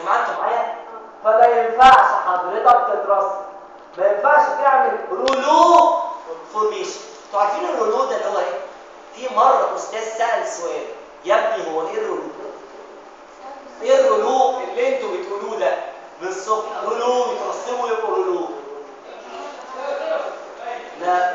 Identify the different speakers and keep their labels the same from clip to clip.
Speaker 1: جماعه انتوا معايا فما ينفعش حضرتك تترصد ما ينفعش تعمل رولو فورميشن انتوا عارفين الرولو ده اللي هو ايه في مره استاذ سال سؤال يا ابني هو ايه الرولو ايه الرولو اللي انتوا بتقولوه ده بالصبح رولو يترسموا يبقوا رولو لا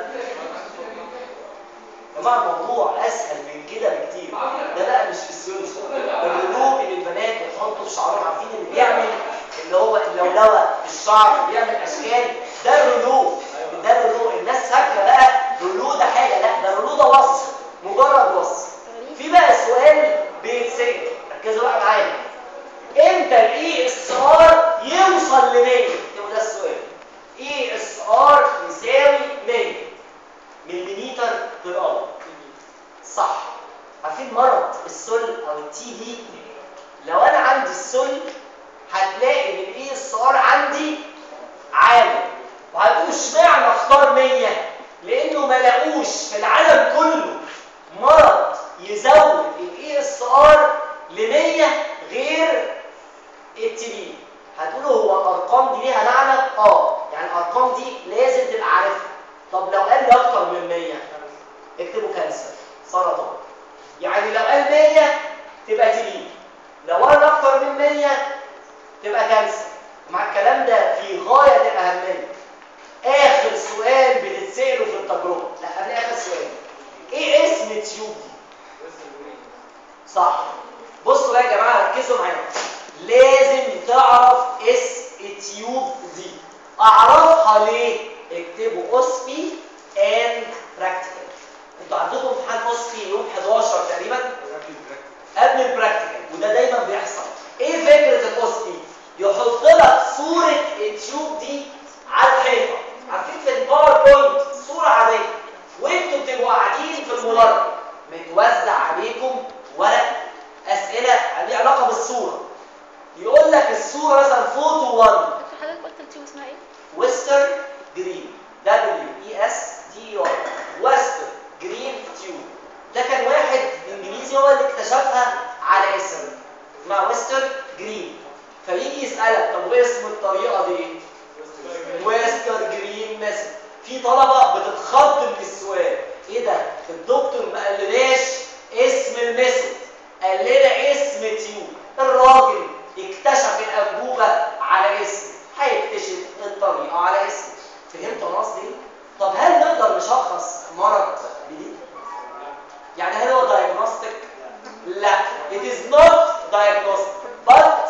Speaker 1: يا جماعه الموضوع اسهل من كده بكتير ده بقى مش فيسيولوجي الرولو اللي البنات بتحطه في شعرهم عارفين اللي بيعمل اللي هو اللولوه في الشعر بيعمل اشكال ده الرولو ده الرولو الناس فاكره بقى رولو ده حاجه لا ده الرولو ده وصف مجرد وصف في بقى سؤال بيتسال ركزوا بقى معايا امتى الاي اس ار يوصل ل 100 هو ده السؤال اي اس ار يساوي 100 مليمتر بير اور صح عارفين مرض السل او التي بي لو انا عندي السل هتلاقي ان الاي اس ار عندي عالي وهتقول اشمعنى اختار 100 لانه ما لاقوش في العالم كله مرض يزود الاي اس ار ل 100 غير التي بي هتقولوا هو الارقام دي ليها معنى اه يعني الارقام دي لازم تبقى عارفها طب لو قال لي اكتر من 100 اكتبوا كانسر سرطان يعني لو قال 100 تبقى تي بي لو قال اكتر من 100 تبقى كانسر مع الكلام ده في غايه الاهميه اخر سؤال بتتساله في التجربه لا قبل اخر سؤال ايه اسم التيوب دي صح بصوا بقى يا جماعه ركزوا معايا لازم تعرف اسم التيوب دي اعرفها ليه اكتبوا اوسبي اند براكتيكال انتوا عندكم امتحان اوسبي يوم 11 تقريبا قبل البراكتيكال وده دايما بيحصل ايه فكره الاوسبي يحط لك صوره التيوب دي على الحيطه عارفين في الباوربوينت صوره عاديه وانتوا بتبقوا قاعدين في المدرج متوزع عليكم ورق اسئله ليها علاقه بالصوره يقول لك الصوره مثلا فوتو 1
Speaker 2: دكتور حضرتك قلت التيوب اسمها ايه؟
Speaker 1: ويسترن جرين دبليو اي اس تي ار ويسترن جرين تيوب ده كان واحد انجليزي هو اللي اكتشفها على اسم مع ويسترن جرين فيجي يسالك طب وايه اسم الطريقه دي ايه؟ ويسترن جرين ميثود في طلبه بتتخض من السؤال ايه ده الدكتور ما قالناش اسم الميثود قال لنا اسم تيوب الراجل اكتشف الانبوبه على اسم هيكتشف الطريقه على اسم فهمتوا انا قصدي ايه؟ طب هل نقدر نشخص مرض جديد؟ يعني هل هو diagnostic؟ لا it is not diagnostic but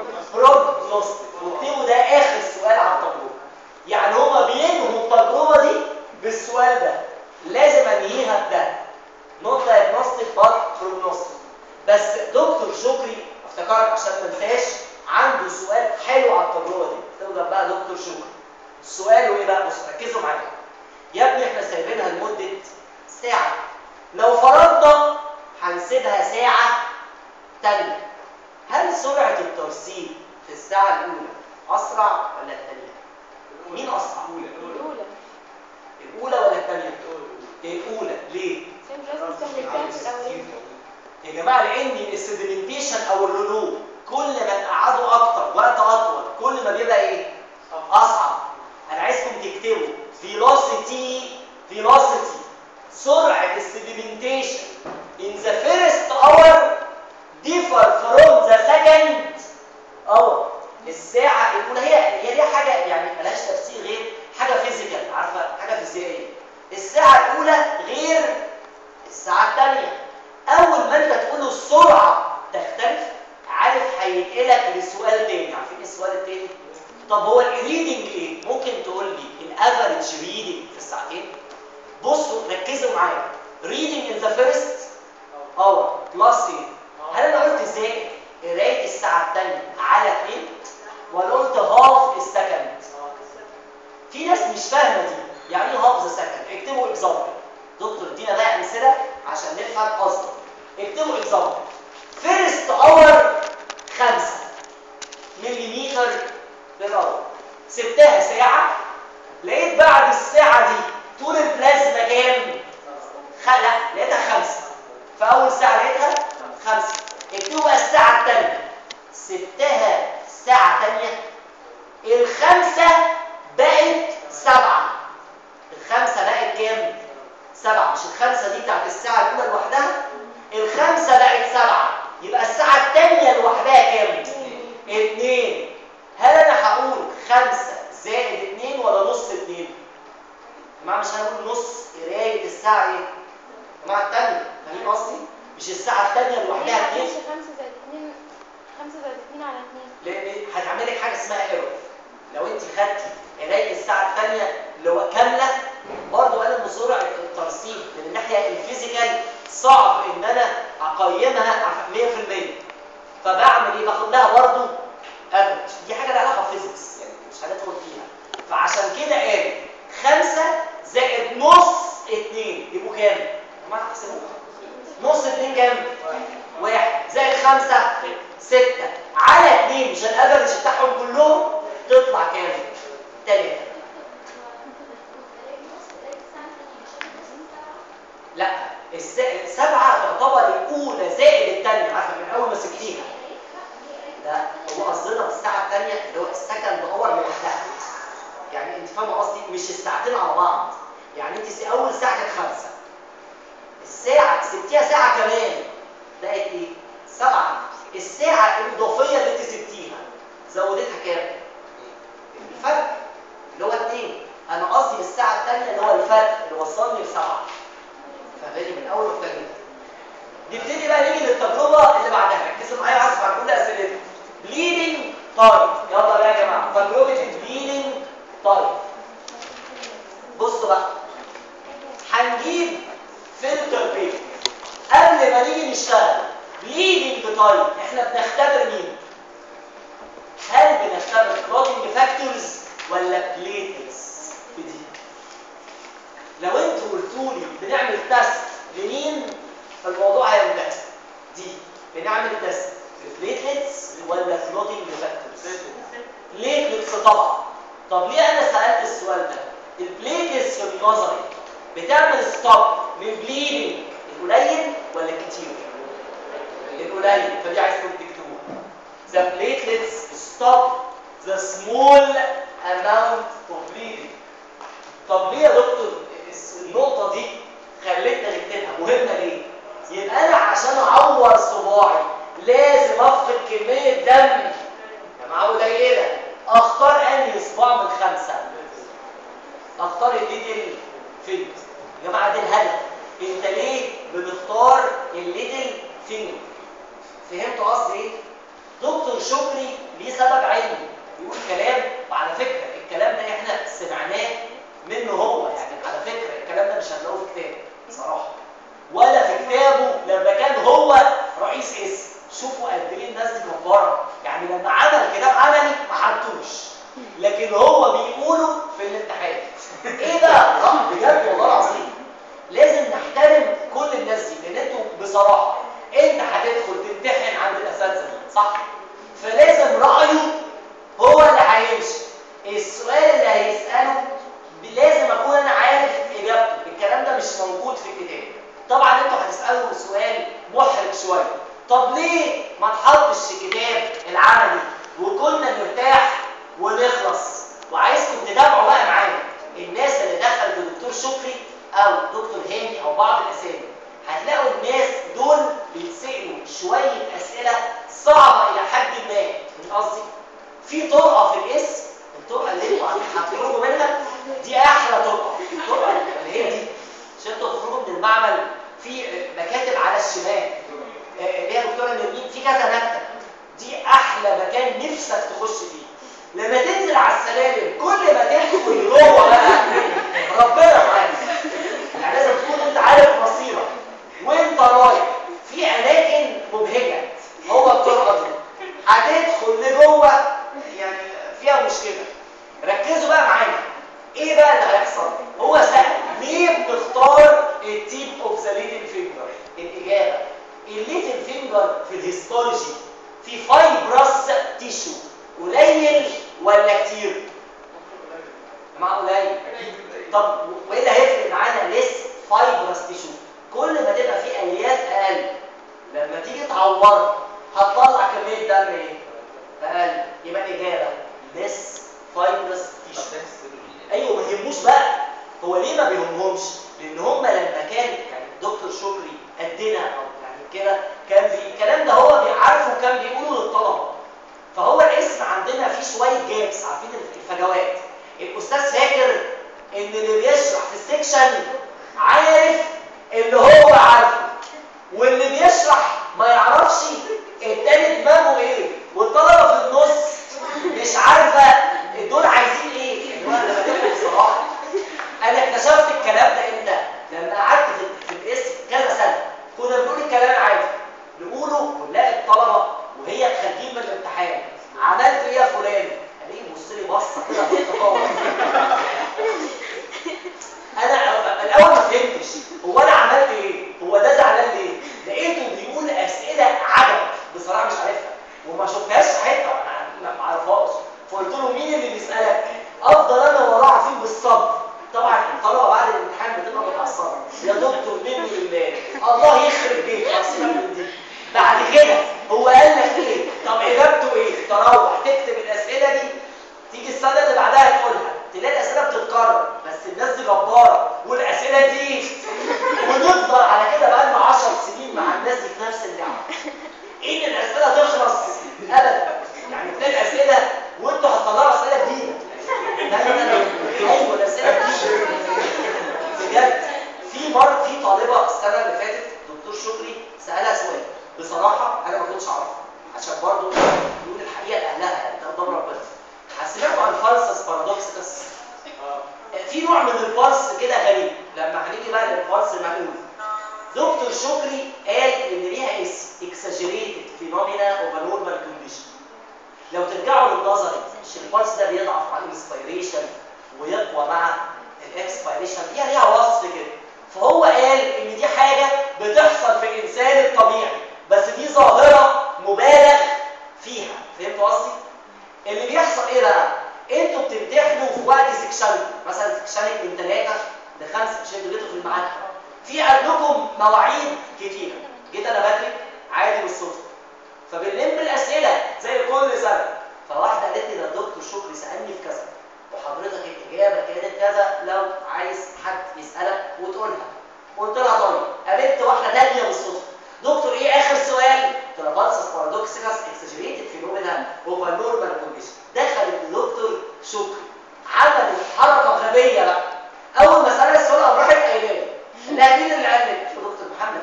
Speaker 1: prognostic واكتبوا ده اخر سؤال على التجربه يعني هما بينهوا التجربه دي بالسؤال ده لازم انهيها بده not diagnostic but prognostic بس دكتور شكري افتكرت عشان ما انساش عنده سؤال حلو على التجربه دي تقدر بقى دكتور شكري سؤاله ايه بقى بصوا ركزوا معايا يا ابني احنا سايبينها لمده ساعه لو فرضنا هنسيبها ساعه تانية هل سرعه الترسيب في الساعه الاولى اسرع ولا الثانيه مين اسرع
Speaker 2: الاولى
Speaker 1: الاولى ولا الثانيه الاولى ليه
Speaker 2: عشان مش لازم نستهلكها في الاولاني
Speaker 1: يا جماعه لان السيدمنتيشن او الرنو كل ما نقعده اكتر وقت اطول كل ما بيبقى ايه اصعب انا عايزكم تكتبوا velocity velocity سرعه السيدمنتيشن in the first hour differ from the second hour الساعه الاولى هي هي دي حاجه يعني ملهاش تفسير غير حاجه فيزيكال عارفه حاجه فيزيائيه الساعه الاولى غير الساعه الثانيه اول ما انت تقول له السرعه تختلف عارف هينقلك لسؤال تاني عارفين ايه السؤال التاني طب هو الريدنج ايه ممكن تقول لي الافريج ريدنج في الساعتين بصوا ركزوا معايا reading in the first hour plus ايه هل انا قلت ازاي قرايه الساعه الثانيه على 2 ولا قلت هاف السكند في ناس مش فاهمه دي يعني ايه هاف ذا سكند اكتبوا اكزامبل دكتور ادينا بقى امثله عشان نفهم قصدك اكتبوا اكزامبل فيرست اور 5 مليمتر بالأور سبتها ساعة لقيت بعد الساعة دي طول البلازما كام؟ خ... لا لقيتها خمسة في أول ساعة لقيتها خمسة اكتبوا بقى الساعة الثانية سبتها ساعة تانية الخمسة بقت سبعة الخمسة بقت كام؟ سبعة مش الخمسة دي بتاعت الساعة الأولى لوحدها الخمسة بقت سبعة يبقى الساعة التانية لوحدها كام؟ اتنين هل أنا هقول خمسة زائد اتنين ولا نص اتنين؟ يا جماعة مش هنقول نص قراية الساعة ايه؟ يا جماعة التانية فاهمين قصدي؟ مش الساعة التانية لوحدها اتنين
Speaker 2: معلش خمسة زائد اتنين خمسة زائد اتنين على اتنين
Speaker 1: لان هتعمل لك حاجه اسمها ايرور لو انت خدتي قرايه الساعه الثانيه اللي هو كامله برضه قال ان سرعه الترسيم من الناحيه الفيزيكال صعب ان انا اقيمها 100% فبعمل ايه باخد لها برضه افريج دي حاجه لها علاقه بفيزيكس يعني مش هندخل فيها فعشان كده قال خمسة زائد نص اتنين يبقوا كام؟ يا جماعه احسبوها نص اتنين كام؟ واحد زائد خمسة ستة على اتنين مش الافرج بتاعهم كلهم تطلع كام؟ تلاتة لا الس- السبعة تعتبر الأولى زائد الثانية عارفة من أول ما سبتيها لا هو قصدنا بالساعة الثانية اللي هو السكند اور لوحدها يعني أنت فاهمة قصدي مش الساعتين على بعض يعني أنت س- أول ساعة كانت خمسة الساعة سبتيها ساعة كمان بقت إيه؟ سبعة الساعة الإضافية اللي أنت سبتيها زودتها كام؟ الفرق اللي هو اتنين أنا قصدي بالساعة الثانية اللي هو الفرق اللي وصلني لسبعة فاهماني من أول التجربة نبتدي بقى نيجي للتجربة اللي بعدها ركزوا معايا وعايز على كل أسئلتكم بليدنج تايم يلا بقى يا جماعة تجربة البليدنج تايم بصوا بقى هنجيب فلتر بيبر قبل ما نيجي نشتغل بليدنج تايم احنا بنختبر مين هل بنختبر كلوتنج فاكتورز ولا بليتلز في دي لو انتوا قلتوا لي بنعمل تيست لمين فالموضوع هينتهي دي بنعمل تيست بليتلتس ولا كلوتنج فاكتورز بليتلتس طبعا طب ليه انا سالت السؤال ده البليتلتس في النظري بتعمل ستوب للبليدنج القليل ولا الكتير القليل فدي عايزكم تكتبوها the platelets stop the small amount of bleeding طب ليه يا دكتور النقطة دي خلتنا نكتبها مهمة ليه؟ يبقى أنا عشان أعور صباعي لازم أفقد كمية دم يا جماعة قليلة أختار أنهي صباع من خمسة؟ أختار الليتل فينجر يا جماعة ده الهدف أنت ليه بنختار الليتل فينجر؟ فهمتوا قصدي إيه؟ دكتور شكري ليه سبب علمي يقول كلام وعلى فكرة الكلام ده احنا سمعناه منه هو يعني على فكرة الكلام ده مش هنلاقوه في كتاب صراحة ولا في كتابه لما كان هو رئيس اسم شوفوا قد ايه الناس دي جبارة يعني لما عمل كتاب عملي ما حطوش لكن هو بيقوله في الامتحان ايه ده؟ لا بجد والله العظيم لازم نحترم كل الناس دي لان انتوا بصراحة انت هتدخل تمتحن عند الاساتذه دي صح فلازم رايه هو اللي هيمشي السؤال اللي هيساله لازم اكون انا عارف اجابته الكلام ده مش موجود في الكتاب طبعا انتوا هتسالوا سؤال محرج شويه طب ليه ما تحطش في كتاب العملي وكنا نرتاح ونخلص وعايزكم تتابعوا بقى معايا الناس اللي دخلت دكتور شكري او دكتور هاني او بعض الاسامي هتلاقوا الناس دول بيتسألوا شوية أسئلة صعبة إلى حد ما من قصدي في طرقة في الاسم الطرقة اللي انتوا هتخرجوا منها دي أحلى طرقة الطرقة اللي هي دي عشان انتوا تخرجوا من المعمل في مكاتب على الشمال اللي هي دكتورة نرمين في كذا مكتب دي أحلى مكان نفسك تخش فيه لما تنزل على السلالم كل ما تدخل جوه بقى ربنا معاك يعني لازم تكون انت عارف مصيرك وانت رايح في اماكن مبهجه هو الطرقه دي هتدخل لجوه يعني فيها مشكله ركزوا بقى معايا ايه بقى اللي هيحصل هو سأل ليه بنختار التيب اوف ذا ليتل فينجر الاجابه الليتل فينجر في الهيستولوجي في فايبرس تيشو قليل ولا كتير مع قليل طب وايه اللي هيفرق معانا ليس فايبرس تيشو كل ما تبقى فيه الياف اقل لما تيجي تعورها هتطلع كميه دم ايه اقل يبقى ليس فايبرس تيشو
Speaker 3: طب ده نستفيد ايه؟
Speaker 1: ايوه ما يهموش بقى هو ليه ما بيهمهمش لان هم لما كان يعني دكتور شكري قدنا او يعني كده كان بي... الكلام ده هو بيعرفه وكان بيقوله للطلبه فهو الاسم عندنا فيه شويه جابس عارفين الفجوات الاستاذ فاكر ان اللي بيشرح في السكشن عارف اللي هو عارفه واللي بيشرح ما يعرفش التاني دماغه ايه والطلبه في النص مش عارفه دول عايزين ايه يعني هو انا بكلمك بصراحه انا اكتشفت الكلام ده امتى لما قعدت في, في الاسم كذا سنه كنا بنقول الكلام العادي نقوله ونلاقي الطلبه وهي خارجين من الامتحان عملت ايه يا فلان الاقيه يبص لي بصه كده في التطور انا الاول ما فهمتش هو انا عملت ايه هو ده زعلان ليه لقيته بيقول اسئله عجب بصراحه مش عارفها وما شفتهاش في حته انا ما اعرفهاش فقلت له مين اللي بيسالك افضل انا وراه عارفين بالصبر طبعا الطلبه بعد الامتحان بتبقى متعصبه يا دكتور منه لله الله يخرب بيتك سيبك من دي بعد كده هو قال لك ايه طب اجابته ايه تروح تكتب الاسئله دي تيجي السنه اللي بعدها تقولها تلاقي الاسئله بتتكرر بس الناس دي جباره والاسئله دي ونفضل على كده بقى لنا 10 سنين مع الناس دي في نفس اللعبه ان الاسئله تخلص ابدا يعني تلاقي الاسئله وانتوا هتطلعوا اسئله جديده لا لا لا ايوه الاسئله جديده بجد في مره في طالبه السنه اللي فاتت دكتور شكري سالها سؤال بصراحه انا ما كنتش اعرفه عشان برضه يقول الحقيقه لاهلها يعني ده قدام ربنا سمعتوا عن فالسس بارادوكسس في نوع من الفالس كده غريب لما هنيجي بقى للفالس المعقول دكتور شكري قال ان ليها اسم exaggerated phenomena of a normal condition لو ترجعوا للنظري مش الفالس ده بيضعف مع الانسبيريشن ويقوى مع الاكسبيريشن هي ليها وصف كده فهو قال ان دي حاجه بتحصل في الانسان الطبيعي بس دي ظاهره مبالغ فيها فهمتوا قصدي اللي بيحصل ايه بقى انتوا بتمتحنوا في وقت سكشنكم مثلا سكشنك من 3 ل 5 مش انتوا جيتوا في الميعاد في عندكم مواعيد كتيره جيت انا بدري عادي بالصدفه فبنلم الاسئله زي كل سنه فواحده قالت لي ده الدكتور شكري سالني في كذا وحضرتك الاجابه كانت كذا لو عايز حد يسالك وتقولها قلت لها طيب قابلت واحده ثانيه بالصدفه دكتور ايه اخر سؤال؟ قلت لها بالسس بارادوكسيكس اكسجريتد فينومينا اوفر نورمال كونديشن دخل الدكتور شكري عمل حركه غبيه بقى اول ما سالها السؤال قام راحت قايله لي لا مين اللي قال لك؟ قلت له دكتور محمد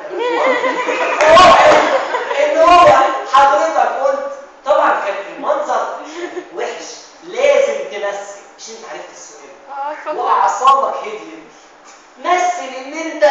Speaker 1: قال هو ان هو حضرتك قلت طبعا كان المنظر وحش لازم تمثل مش انت عرفت السؤال
Speaker 2: اه اتفضل
Speaker 1: واعصابك هديت مثل ان انت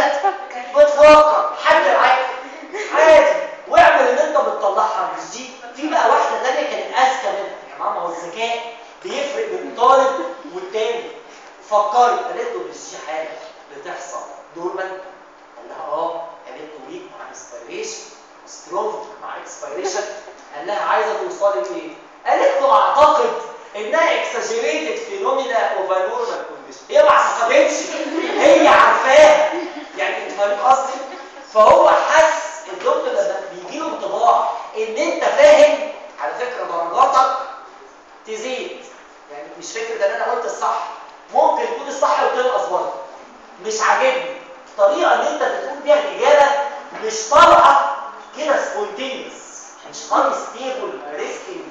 Speaker 1: بتفكر حد معاك عادي واعمل ان انت بتطلعها مش دي في بقى واحده ثانيه كانت اذكى منها يا جماعه ما هو الذكاء بيفرق بين الطالب والتاني فكرت قالت له مش دي حاجه بتحصل نورمال قال لها اه قالت له ويك مع انسبيريشن سترونج مع اكسبيريشن قال لها عايزه توصلي لايه؟ قالت له اعتقد انها اكسجريتد فينومينا اوف نورمال كونديشن هي ما اعتقدتش هي عارفاها يعني انت فاهم قصدي؟ فهو حس الدكتور لما بيجي له انطباع ان انت فاهم على فكره درجاتك تزيد يعني مش فكره ان انا قلت الصح ممكن يكون الصح وتنقص برضه مش عاجبني الطريقه اللي انت بتقول بيها الاجابه مش طالعه كده سبونتينيوس مش طالع ستيبل ريسكينج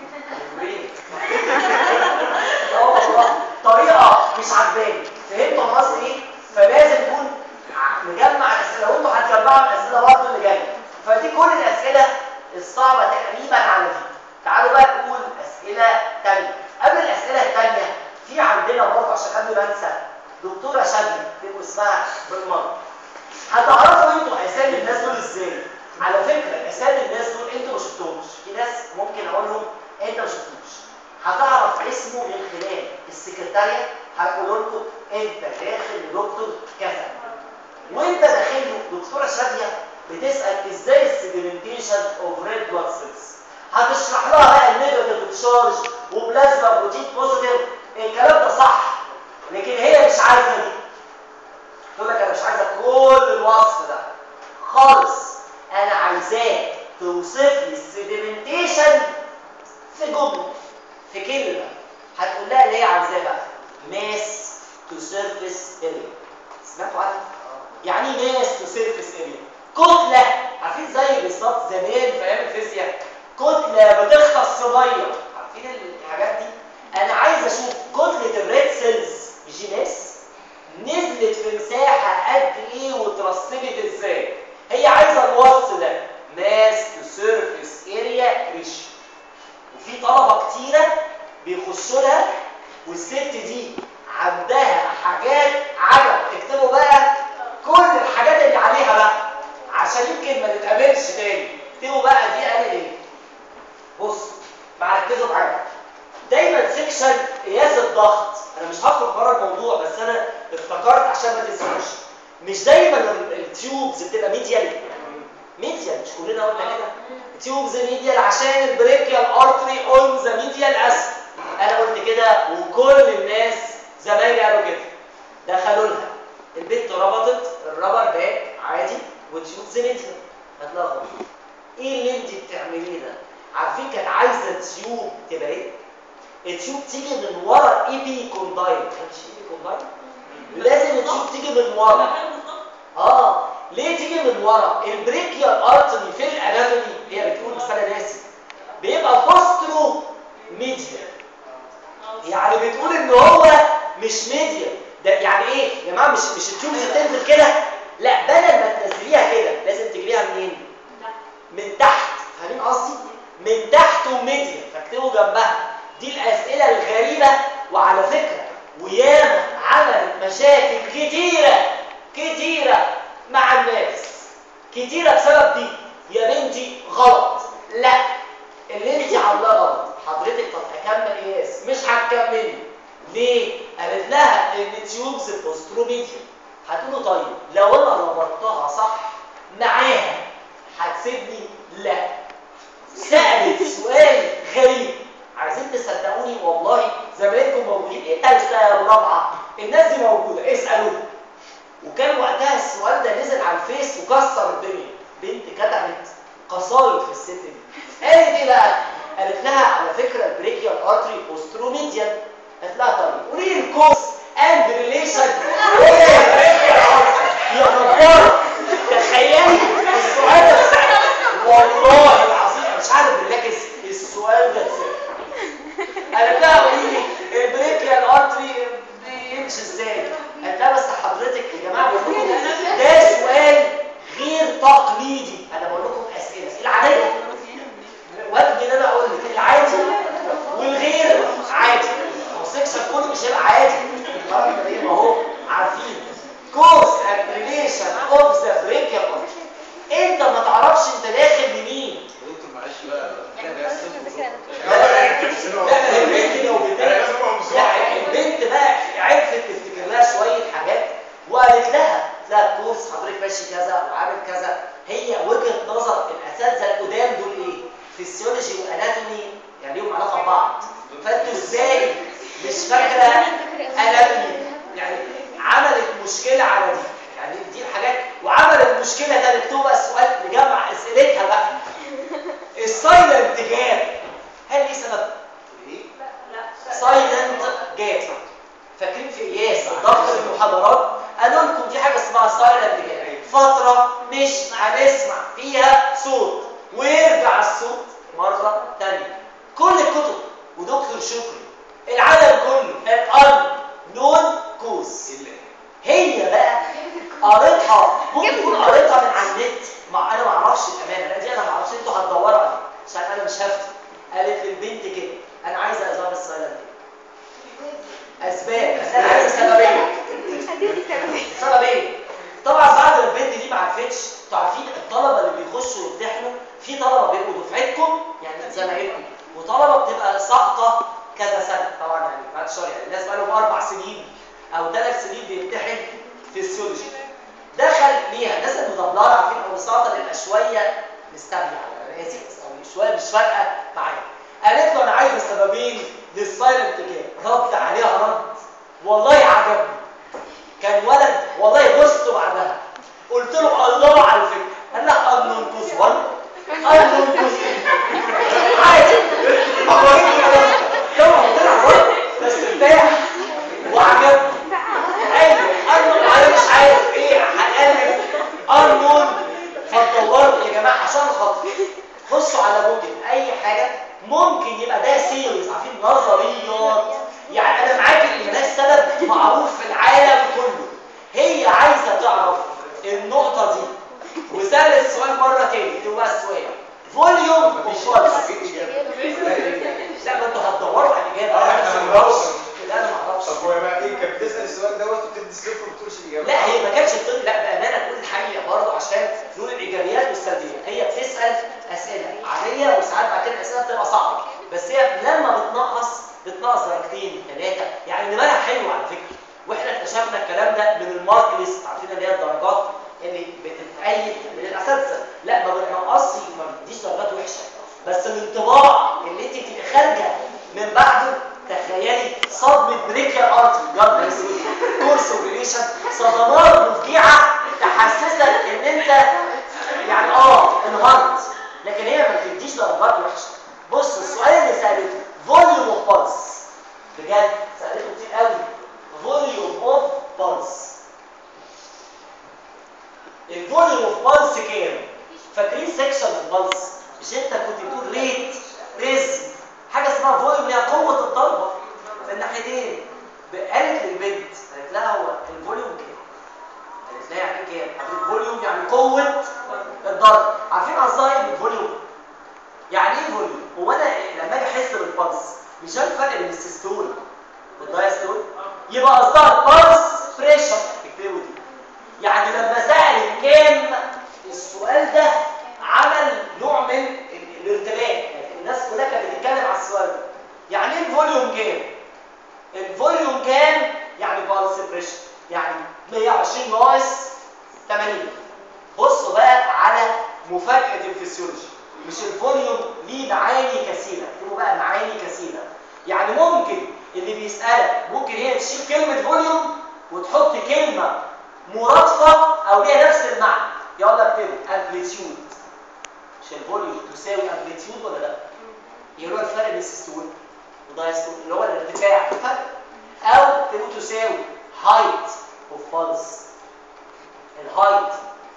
Speaker 1: اه والله طريقه مش عجباني فهمتوا انا قصدي ايه فلازم تكون مجمع الاسئله وانتوا هتجمعوا الاسئله برضه اللي جايه فدي كل الاسئله الصعبه تقريبا على دي تعالوا بقى نقول اسئله ثانيه قبل الاسئله الثانيه في عندنا برضه عشان قبل ما انسى دكتوره شاديه تبقوا اسمها بالمره هتعرفوا انتوا اسامي الناس دول ازاي على فكره اسامي الناس دول انتوا ما شفتهمش في ناس ممكن اقولهم انت ما شفتوش هتعرف اسمه من خلال السكرتاريه هيقولوا لكم انت داخل لدكتور كذا وانت داخل له دكتوره شاديه بتسال ازاي السيجمنتيشن اوف ريد بلاد سيلز هتشرح لها بقى النيجاتيف تشارج وبلازما بروتين بوزيتيف الكلام ده صح لكن هي مش عايزه دي تقول لك انا مش عايزه كل الوصف ده خالص انا عايزاك توصف لي السيديمنتيشن في جمله في كلمه هتقول لها اللي هي عاوزاه بقى ماس تو سيرفيس اريا سمعتوا عنها؟ يعني ايه ماس تو سيرفيس اريا؟ كتله عارفين زي بالظبط زمان في ايام الفيزياء كتله بتغطس في ميه عارفين الحاجات دي؟ انا عايز اشوف كتله الريد سيلز مش دي ماس نزلت في مساحه قد ايه واترسبت ازاي؟ هي عايزه الوصف ده ماس تو سيرفيس اريا ريشيو وفي طلبه كتيره بيخشوا لها والست دي عندها حاجات عجب اكتبوا بقى كل الحاجات اللي عليها بقى عشان يمكن ما نتقابلش تاني اكتبوا بقى دي قال ايه بص مع ركزوا معايا دايما سيكشن قياس الضغط انا مش هخرج بره الموضوع بس انا افتكرت عشان ما تنسوش مش دايما التيوبز بتبقى ميديال ميديال مش كلنا قلنا كده تيوبز ميديال عشان البريكيال ارتري اون ذا ميديال اسفل انا قلت كده وكل الناس زمايلي قالوا كده دخلوا لها البنت ربطت الرابر باك عادي وتيوبز ميديال هتلخبط ايه اللي انت بتعمليه ده عارفين كانت عايزه تيوب تبقى ايه التيوب تيجي من ورا اي بي كوندايل مش اي بي كوندايل لازم التيوب تيجي من ورا اه ليه تيجي من ورا البريكيال ارتري في الاناتومي هي بتقول بس انا ناسي بيبقى بوسترو ميديا يعني بتقول ان هو مش ميديا ده يعني ايه يا جماعه مش مش التيوبز بتنزل كده لا بدل ما تنزليها كده لازم تجيبيها منين من تحت فاهمين قصدي من تحت وميديا فاكتبوا جنبها دي الاسئله الغريبه وعلى فكره وياما عملت مشاكل كتيره كتيره مع الناس كتيره بسبب دي يا بنتي غلط لا اللي انت عاملاه غلط حضرتك طب اكمل قياس مش هتكملي ليه قالت لها ان تيوبز بوستروميديا هتقولوا طيب لو انا ربطتها صح معاها هتسيبني لا سالت سؤال غريب عايزين تصدقوني والله زمايلكم موجودين ايه ثالثه ورابعه الناس دي موجوده اسالوهم وكان وقتها السؤال ده نزل على الفيس وكسر الدنيا بنت كتبت قصايد في الست دي قالت ايه بقى قالت لها على فكره البريكيال ارتري بوستروميديال قالت لها طيب قولي لي الكوز اند ريليشن يا جبار تخيلي السؤال ده اتسال والله العظيم أنا مش عارف بالله كده السؤال ده اتسال قالت لها قولي لي البريكيال ارتري بيمشي ازاي قالت لها بس حضرتك يا جماعه بقول لكم ده سؤال غير تقليدي انا بقول لكم اسئله العاديه واجبي ان انا اقول لك العادي والغير عادي هو السكشن كله مش هيبقى عادي ما هو عارفين كوز اند ريليشن اوف ذا بريكيال ارتري انت ما تعرفش انت داخل لمين
Speaker 3: دكتور معلش بقى كده
Speaker 1: لا ما هي البنت لو بتعرف لا البنت بقى عرفت تفتكر لها شويه حاجات وقالت لها لا كورس حضرتك ماشي كذا وعامل كذا هي وجهه نظر الاساتذه القدام دول ايه؟ فيسيولوجي واناتومي يعني ليهم علاقه ببعض فانتوا ازاي مش فاكره اناتومي يعني عملت مشكله على دي يعني دي الحاجات وعملت مشكله تانية اكتبوا بقى السؤال نجمع اسئلتها بقى السايلنت جاب هل ليه سبب؟
Speaker 3: ايه؟
Speaker 1: سايلنت جاب فاكرين في قياس ضغط المحاضرات قالوا لكم في حاجه اسمها سايلنت جاب فتره مش هنسمع فيها صوت ويرجع الصوت مره ثانيه كل الكتب ودكتور شكري العالم كله الان نون كوز
Speaker 3: الا
Speaker 1: هي بقى قريتها ممكن تكون قريتها من على النت ما انا ما اعرفش الامانه لا دي انا ما اعرفش انتوا هتدوروا عليها عشان انا مش هفتي قالت للبنت كده انا عايزه ازار السايلنت اسباب بس انا عايزه سببين
Speaker 2: هتدي سببين
Speaker 1: سببين طبعا بعد ما البنت دي ما عرفتش انتوا عارفين الطلبه اللي بيخشوا يمتحنوا في طلبه بيبقوا دفعتكم يعني زمايلكم وطلبه بتبقى ساقطه كذا سنه طبعا يعني بعد شهر يعني الناس بقى لهم اربع سنين او ثلاث سنين بيمتحن فيسيولوجي دخل ليها الناس المدبلره عارفين او الساقطه بيبقى شويه مستبيع انا اسف بس او شويه مش فارقه معايا قالت له انا عايزه سببين للسايلنت جاب رد عليها رد والله عجبني كان ولد والله بصت بعدها قلت له الله على الفكره قال لها ان ننقص 1 ان ننقص عادي اخواتي كده طبعا طلع برضه ممكن يبقى ده سيريز عارفين نظريات يعني انا معاك ان ملهاش سبب معروف في العالم كله هي عايزه تعرف النقطه دي وسال السؤال مره تاني تبقى السؤال فوليوم
Speaker 3: مفيش
Speaker 1: وفولس
Speaker 3: مفيش إجابة.
Speaker 1: لا ما انتوا هتدوروا على الاجابه
Speaker 3: اه
Speaker 1: انا
Speaker 3: احنا
Speaker 1: ما
Speaker 3: بندور.
Speaker 1: اعرفش لا انا ما اعرفش
Speaker 3: طب هو بقى ايه كانت بتسال السؤال دوت وبتدي صفر وما بتقولش الاجابه
Speaker 1: لا هي ما كانتش بتقول لا بامانه تقول الحقيقه برضه عشان نقول الايجابيات والسلبيات هي بتسال اسئله عاديه وساعات بعد كده الاسئله بتبقى صعبه بس هي لما بتنقص بتنقص درجتين ثلاثه يعني نمرها حلو على فكره واحنا اكتشفنا الكلام ده من المارك ليست عارفين اللي هي الدرجات اللي بتتأيد من الاساتذه لا ما بتنقصش ما بتديش درجات وحشه بس الانطباع اللي انت بتبقي خارجه من بعده تخيلي صدمه بريكيا ارتي جاد كورس اوبريشن صدمات مفجعه تحسسك ان انت يعني اه انهارت لكن هي ما بتديش درجات وحشه بص السؤال اللي سالته فوليوم اوف بالس بجد سالته كتير قوي فوليوم اوف بالس الفوليوم اوف بالس كام فاكرين سيكشن البلس مش انت كنت بتقول ريت ريزم حاجه اسمها فوليوم اللي هي قوه الضربه في الناحيتين قالت للبنت قالت لها هو الفوليوم كام قالت لها يعني ايه كام قالت الفوليوم يعني قوه الضرب عارفين قصدها ايه بالفوليوم يعني ايه فوليوم هو انا لما اجي احس بالبلس مش عارف الفرق بين السيستول والدايستول يبقى قصدها البلس بريشر اكتبوا دي يعني لما سأل كام السؤال ده عمل نوع من ال- الارتباك يعني الناس كلها كانت بتتكلم على السؤال ده يعني ايه الفوليوم كام الفوليوم كام يعني بالس بريشر يعني 120 ناقص 80 بصوا بقى على مفاجأة الفسيولوجي مش الفوليوم ليه معاني كثيرة اكتبوا بقى معاني كثيرة يعني ممكن اللي بيسألك ممكن هي تشيل كلمة فوليوم وتحط كلمة مرادفة أو ليها نفس المعنى يلا اكتبوا امبليتيود مش الفوليوم تساوي امبليتيود ولا لا؟ ايه هو الفرق بين السيستول والدايستول اللي هو الارتفاع الفرق او تبقوا تساوي هايت اوف بالس الهايت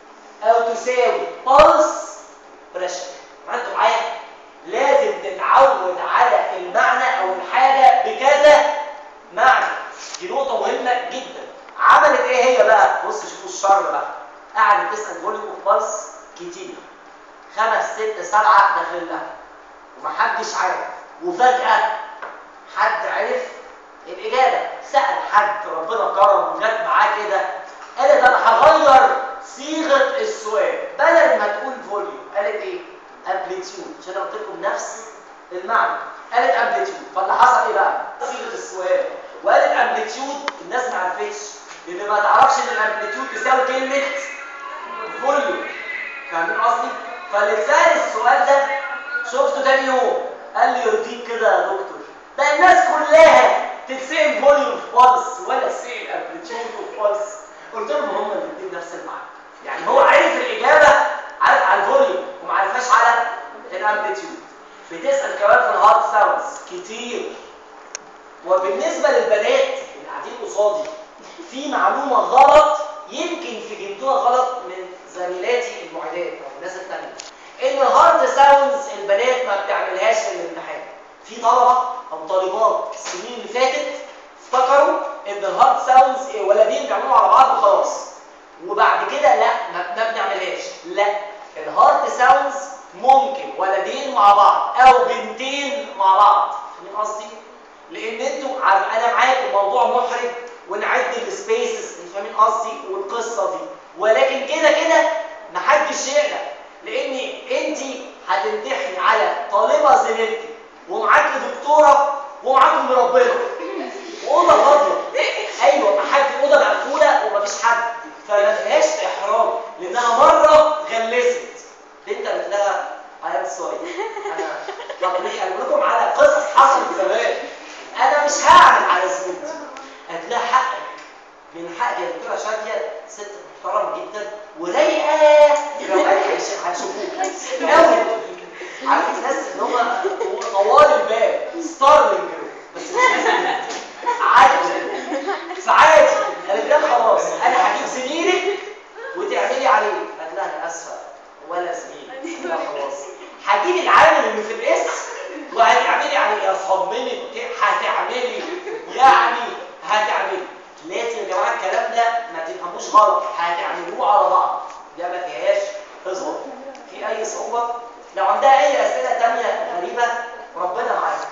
Speaker 1: او تساوي بالس بريشر ما انتوا معايا لازم تتعود على المعنى او الحاجه بكذا معنى دي نقطه مهمه جدا عملت ايه هي بقى بص شوفوا الشر بقى قعدت تسال فوليوم اوف بالس كتير خمس ست سبعه داخل لها ومحدش عارف وفجاه حد عرف الاجابه سال حد ربنا كرم وجت معاه كده قالت انا هغير صيغه السؤال بدل ما تقول فوليوم قالت ايه امبليتيود عشان أنا قلت لكم نفس المعنى قالت امبليتيود فاللي حصل ايه بقى صيغه السؤال وقالت امبليتيود الناس ما عرفتش لان ما تعرفش ان الامبليتيود تساوي كلمه فوليوم فاهمين قصدي فاللي اتسال السؤال ده شفته تاني يوم قال لي يرضيك كده يا دكتور ده الناس كلها تتسال فوليوم بالس ولا تسال امبليتيود بالس قلت لهم هم الاثنين نفس المعنى يعني هو عرف الاجابه عارف على الفوليوم وما عرفهاش على الامبليتيود بتسال كمان في الهارت ساوندز كتير وبالنسبه للبنات اللي قاعدين قصادي في معلومه غلط يمكن فهمتوها غلط من زميلاتي المعيدات او الناس التانيه ان الهارت ساوندز البنات ما بتعملهاش في الامتحان في طلبه او طالبات السنين اللي فاتت افتكروا ان الهارت ساوندز ولدين بيعملوا على بعض وخلاص وبعد كده لا ما ما بنعملهاش لا الهارت ساوندز ممكن ولدين مع بعض او بنتين مع بعض فاهمين قصدي لان انتوا عارف انا معاك الموضوع محرج ونعد السبيسز انتوا فاهمين قصدي والقصه دي ولكن كده كده محدش يقلق لان انت هتمتحني على طالبه زميلتك ومعاك دكتوره ومعاك مربيه واوضه فاضيه ايوه ما حد الاوضه مقفوله ومفيش حد فما فيهاش احراج لانها مره غلست بنت قالت لها اي ام سوري انا طب ليه اقول لكم على قصص حصلت زمان انا مش هعمل على زميلتي قالت لها حقك من حق يا دكتوره شاديه ست محترمه جدا ورايقه لو قال هتشوفوه قوي عارف الناس اللي هم طوال الباب ستارلينج بس مش لازم عادي فعادي قالت لها خلاص انا هجيب زميلك وتعملي عليه قالت لها انا اسفه ولا زميل قالت لها خلاص هجيب العامل اللي في الاسم وهتعملي واحده صممت ت- هتعملي يعني هتعملي لازم يا جماعه الكلام ده ما تفهموش غلط هتعملوه على بعض ده ما فيهاش هزار في اي صعوبه لو عندها اي اسئله تانية غريبه ربنا معاك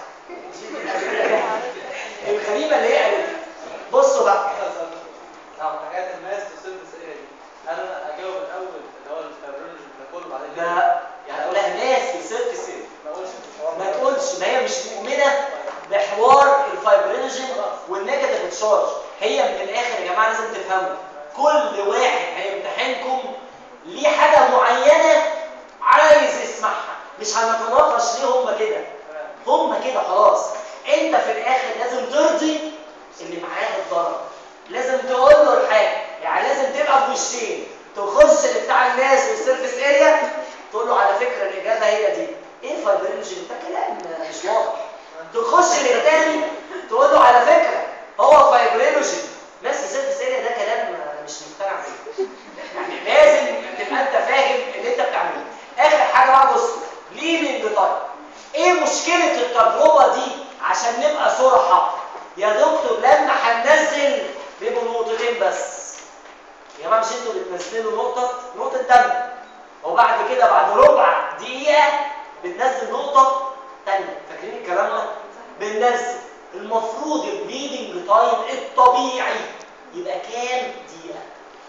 Speaker 1: الغريبه اللي هي قالت بصوا بقى اه
Speaker 3: حاجات الماس تصير السريه دي هل انا اجاوب الاول اللي هو الفيبرولوجي ده كله بعدين
Speaker 1: ده
Speaker 3: يعني اقول
Speaker 1: لا ناس في سيرك سيرك
Speaker 3: ما اقولش في الحوار
Speaker 1: ما
Speaker 3: ده.
Speaker 1: تقولش ما هي مش مؤمنه بحوار الفايبرينوجين والنيجاتيف تشارج هي من الاخر يا جماعه لازم تفهموا كل واحد هيمتحنكم ليه حاجه معينه عايز يسمعها مش هنتناقش ليه هم كده
Speaker 3: تمام
Speaker 1: هم كده خلاص انت في الاخر لازم ترضي اللي معاه الضرر لازم تقول له الحاجه يعني لازم تبقى بوشين تخش لبتاع الناس والسيرفيس اريا تقول له على فكره الاجابه هي دي ايه الفايبرينوجين ده كلام مش واضح تخش للتاني تقول له على فكره هو فايبرينوجين ناس السيرفيس اريا ده كلام أنا مش مقتنع بيه يعني لازم تبقى انت فاهم اللي انت بتعمله اخر حاجه بقى بص ليدنج تايم ايه مشكله التجربه دي عشان نبقى صراحه يا دكتور لما هننزل بيبقوا نقطتين بس يا جماعه مش انتوا بتنزلوا نقطه نقطه دم وبعد كده بعد ربع دقيقه بتنزل نقطه تانية فاكرين الكلام ده بننزل المفروض البليدنج تايم الطبيعي يبقى كام دقيقه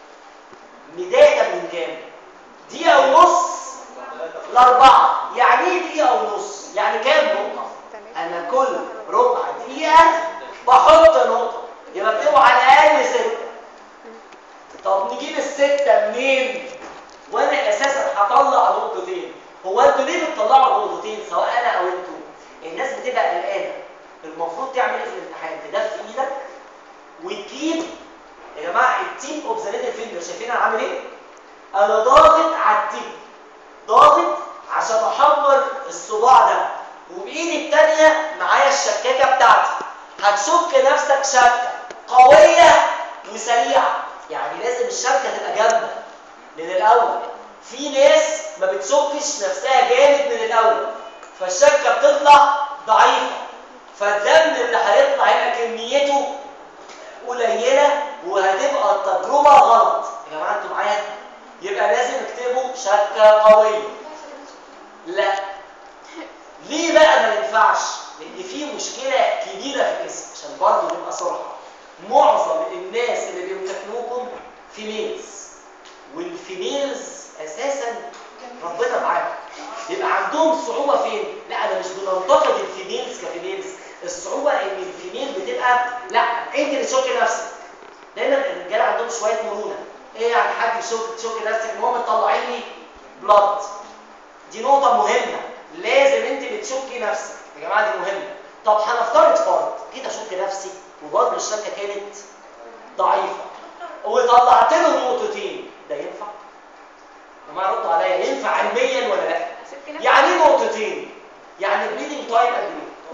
Speaker 1: بدايه من كام دقيقه ونص لاربعه يعني ايه دقيقه ونص يعني كام نقطه انا كل ربع دقيقه بحط نقطه يبقى بتبقوا على الاقل سته طب نجيب السته منين وانا اساسا هطلع نقطتين هو انتوا ليه بتطلعوا نقطتين سواء انا او انتوا الناس بتبقى قلقانه المفروض تعمل ايه في الامتحان تدفي ايدك وتجيب يا جماعه التيب اوف ذا ليتل فينجر شايفين انا عامل ايه انا ضاغط على التيب ضاغط عشان احمر الصباع ده وبايدي التانية معايا الشكاكة بتاعتي هتشك نفسك شكة قوية وسريعة يعني لازم الشبكة تبقى جامدة من الأول في ناس ما بتشكش نفسها جامد من الأول فالشكة بتطلع ضعيفة فالدم اللي هيطلع هيبقى كميته قليلة وهتبقى التجربة غلط يا جماعة انتوا معايا يبقى لازم اكتبوا شكة قوية لا ليه بقى ما ينفعش لان في مشكله كبيره في الاسم عشان برضه نبقى صراحه معظم الناس اللي بيمتحنوكم فيميلز والفيميلز اساسا ربنا معاهم يبقى عندهم صعوبه فين لا انا مش بننتقد الفيميلز كفيميلز الصعوبه ان الفيميل بتبقى لا انت اللي تشكي نفسك دايما الرجاله عندهم شويه مرونه ايه يعني حد يشك تشكي نفسك المهم تطلعي لي بلاد دي نقطة مهمة لازم انت بتشكي نفسك يا جماعة دي مهمة طب هنفترض فرض جيت اشك نفسي وبرضه الشكة كانت ضعيفة وطلعت له نقطتين ده ينفع؟ يا جماعة ردوا عليا ينفع علميا ولا لا؟ يعني ايه نقطتين؟ يعني البليدنج تايم قد ايه؟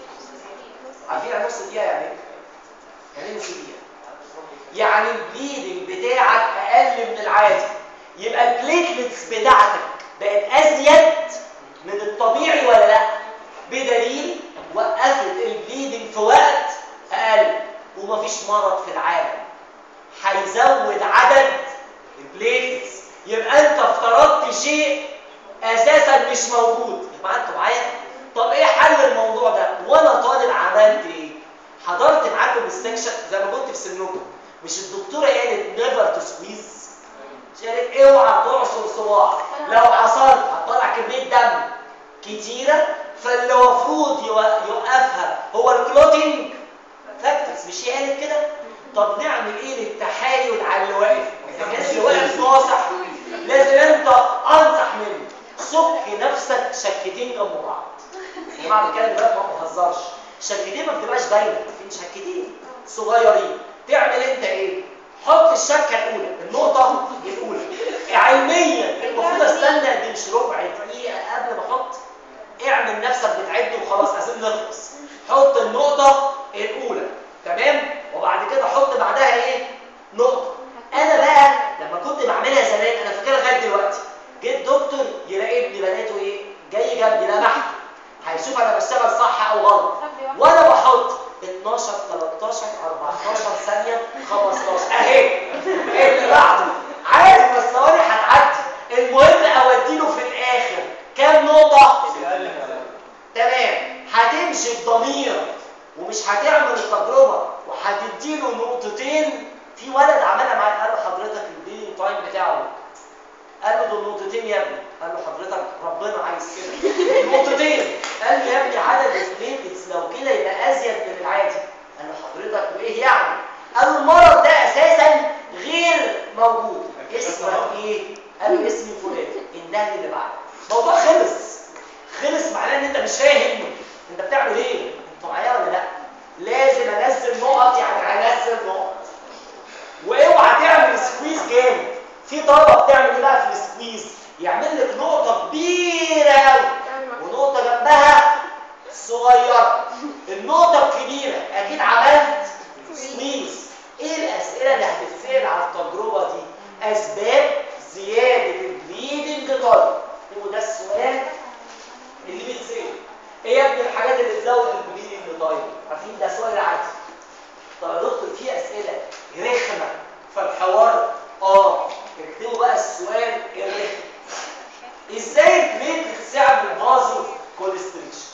Speaker 1: عارفين يعني نص دقيقة يعني ايه؟ يعني ايه نص دقيقة؟ يعني البليدنج بتاعك اقل من العادي يبقى البليتلتس بتاعتك بقت ازيد من الطبيعي ولا لا بدليل وقفت البليدنج في وقت اقل ومفيش مرض في العالم هيزود عدد البليتلتس يبقى انت افترضت شيء اساسا مش موجود يبقى انتوا معايا طب ايه حل الموضوع ده وانا طالب عملت ايه حضرت معاكم السكشن زي ما كنت في سنكم مش الدكتوره قالت نيفر تو سكويز قالت اوعى تعصر صباع لو عصرت هتطلع كميه دم كتيره فاللي المفروض يوقفها هو الكلوتينج فاكتورز مش هي قالت كده طب نعمل ايه للتحايل على اللي واقف اذا كان اللي واقف ناصح لازم انت انصح منه صك نفسك شكتين جنب بعض يا جماعه بتكلم دلوقتي ما بهزرش شكتين ما بتبقاش باينه في شكتين صغيرين تعمل انت ايه حط الشكه الاولى النقطه الاولى علميا المفروض استنى دي مش ربع دقيقه قبل ما احط اعمل نفسك بتعد وخلاص عايزين نخلص حط النقطه الاولى تمام وبعد كده حط بعدها ايه نقطه انا بقى لما كنت بعملها زمان انا فاكرها لغايه دلوقتي جيت دكتور يلاقي ابني بناته ايه جاي جنبي لمحته هيشوف انا بشتغل صح او غلط 13 14 ثانيه 15 اهي اللي بعده عادي بس ثواني هتعدي المهم اوديله في الاخر كام نقطه تمام هتمشي بضمير ومش هتعمل التجربه وهتديله نقطتين في ولد عملها معايا قال له حضرتك اديني التايم بتاعه قال له دول نقطتين يا ابني قال له حضرتك ربنا عايز كده نقطتين قال له يا ابني عدد البليتس لو كده يبقى ازيد من العادي قال له حضرتك وايه يعني قال له المرض ده اساسا غير موجود اسمك ايه قال له اسمي فلان النهي اللي بعده الموضوع خلص خلص معناه ان انت مش فاهم انت بتعمل ايه انتوا معايا ولا لا لازم انزل نقط يعني هنزل نقط واوعى تعمل سكويز جامد في طلبه بتعمل ايه بقى في السكويز يعمل لك نقطه كبيره قوي ونقطه جنبها صغيره النقطه الكبيره اكيد عملت سكويز ايه الاسئله اللي هتتسال على التجربه دي اسباب زياده البليدنج طالب هو ده السؤال اللي بيتسال ايه يا ابني الحاجات اللي تزود البليدنج طيب عارفين ده سؤال عادي طب يا دكتور في اسئله رخمه فالحوار اه اكتبوا بقى السؤال الرخم ازاي البليت بتساعد الفازو كوليستريكشن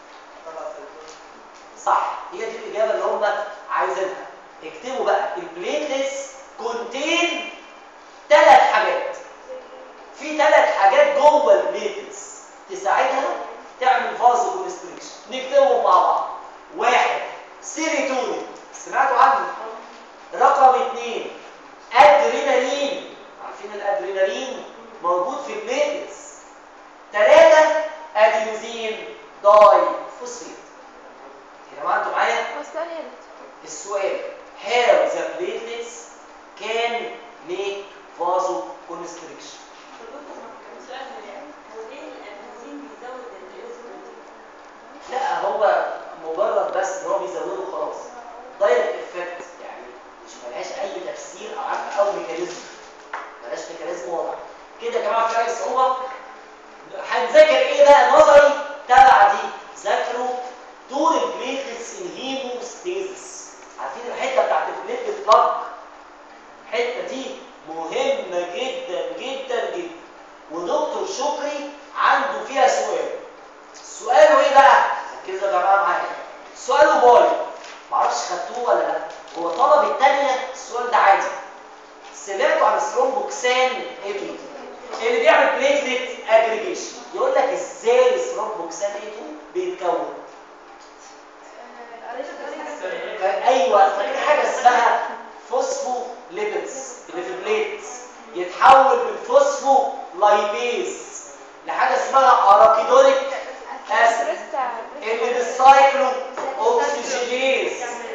Speaker 1: صح هي دي الاجابه اللي هم عايزينها اكتبوا بقى البليتلس كونتين ثلاث حاجات في ثلاث حاجات جوه البليتلس تساعدها تعمل فازو كونستريكشن نكتبهم مع بعض واحد سيريتونين سمعتوا عنه رقم اثنين ادرينالين عارفين الادرينالين موجود في البليتلس ثلاثة ادينوزين داي فوسفيت يا جماعه انتوا معايا
Speaker 2: هو السؤال ايه؟
Speaker 1: السؤال how the platelets can make vasoconstriction لا هو مجرد بس ان هو بيزوده خلاص دايركت افكت يعني مش ملهاش اي تفسير او عارف او ميكانيزم ملهاش ميكانيزم واضح كده يا جماعه في اي صعوبه هنذاكر ايه بقى نظري تبع دي ذاكروا دور البليتلتس ان هيموستاسيس عارفين الحته بتاعت البليتلت بلاك الحته دي مهمه جدا جدا جدا ودكتور شكري عنده فيها سؤال سؤاله ايه بقى ركزوا يا جماعه معايا سؤاله باي معرفش خدتوه ولا لا هو طلب الثانيه السؤال ده عادي سمعتوا عن الثرومبوكسان ايه اللي بيعمل بليتلت اجريجيشن يقول لك ازاي الثرومبوكسان ايه بيتكون كان ايوه فاكر حاجه اسمها فوسفو ليبيدز اللي في البليتس يتحول من فوسفو لايبيز لحاجه اسمها اراكيدونيك اسيد اللي بالسايكلو اوكسجينيز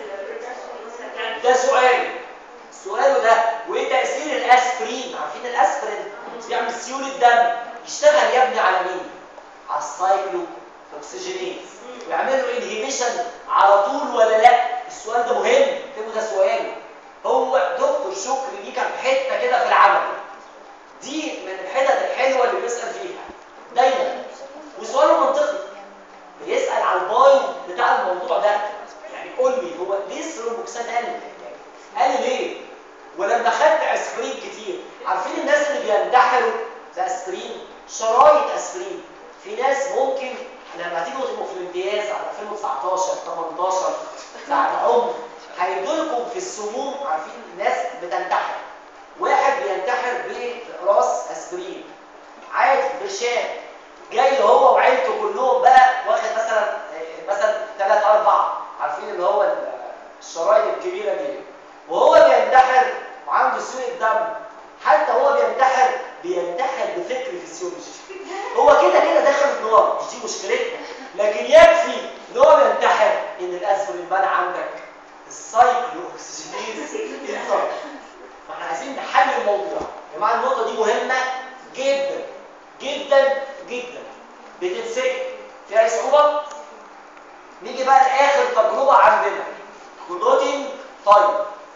Speaker 1: ده سؤال سؤاله ده وايه تاثير الاسبرين عارفين الاسبرين بيعمل سيوله دم يشتغل يا ابني على مين على السايكلو اوكسجينيز ويعمل له انهيبيشن على طول ولا لا السؤال ده مهم اكتبوا ده سؤال هو دكتور شكري دي كانت حته كده في العمل دي من الحتت الحلوه اللي بيسال فيها دايما وسؤاله منطقي بيسال على الباي بتاع الموضوع ده يعني قول لي هو ليه الثرومبوكسان قل قال ليه ولما خدت اسبرين كتير عارفين الناس اللي بيندحروا باسبرين شرايط اسبرين في ناس ممكن لما تيجوا تبقوا في الامتياز على 2019 18 بعد عمر هيدوا لكم في السموم عارفين الناس بتنتحر واحد بينتحر براس اسبرين عادي برشام جاي هو وعيلته كلهم بقى واخد مثلا مثلا ثلاث اربع عارفين اللي هو الشرايط الكبيره دي وهو بينتحر وعنده سوء دم حتى هو بينتحر بينتحر بفكر فيسيولوجي هو كده كده داخل النار مش دي مشكلتنا لكن يكفي ان هو بينتحر ان الاسبرين بان عندك السايكلو اوكسجينيز انزايم فاحنا عايزين نحل الموضوع يا جماعه النقطه دي مهمه جدا جدا جدا بتتسال فيها صعوبه نيجي بقى لاخر تجربه عندنا كلودين طيب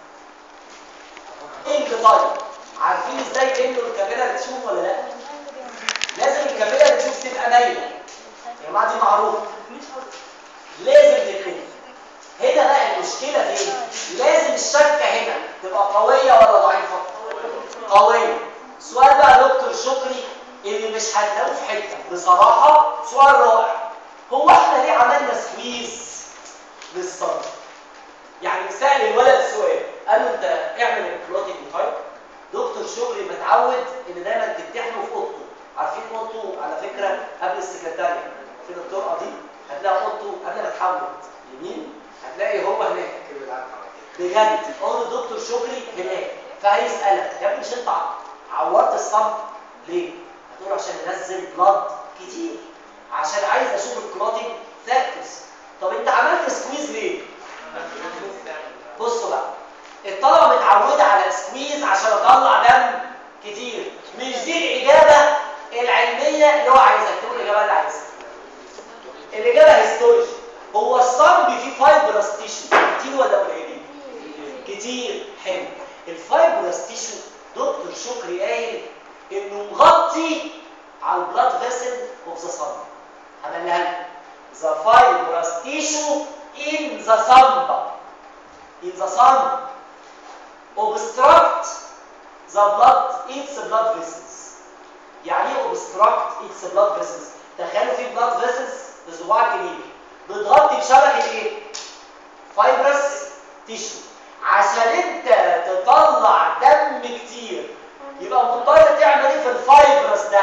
Speaker 1: انج طيب عارفين ازاي تملوا الكابيلا تشوف ولا لا لازم الكابيلا تشوف تبقى مايله يا جماعه دي معروفه لازم تتملي هنا بقى المشكله تبقى قويه ولا ضعيفه قويه سؤال بقى يا دكتور شكري اللي مش هتلاقوه في حته بصراحه سؤال رائع هو احنا ليه عملنا سكويز للصدر يعني سأل الولد سؤال قال له انت اعمل الكلوتنج تايب دكتور شغلي متعود ان دايما تمتحنه في اوضته عارفين اوضته على فكره قبل السكرتاريه فين الطرقه دي هتلاقي اوضته قبل ما تحول يمين هتلاقي هو هناك بجد قول له دكتور شكري هناك فهيسالك يا ابني مش انت عورت الصمت ليه؟ هتقول له عشان ينزل بلاد كتير عشان عايز اشوف الكلوتنج فاكتورز طب انت عملت سكويز ليه؟ بصوا بقى الطلبه متعوده على سكويز عشان اطلع دم كتير مش دي الاجابه العلميه اللي هو عايزها تقول الاجابه اللي عايزها الاجابه هيستولوجي هو الصمب فيه فايبرس تيشو كتير ولا قليلين كتير حلو الفايبرس تيشو دكتور شكري قايل انه مغطي على البلاد فيسل اوف ذا صمب هبلها لك the fibrous tissue in the thumb in the thumb obstruct the blood its blood vessels يعني ايه obstruct its blood vessels تخيلوا في blood vessels بصباع كبير بتغطي بشبكه ايه fibrous tissue عشان انت تطلع دم كتير يبقى مضطر تعمل ايه في الفايبرس ده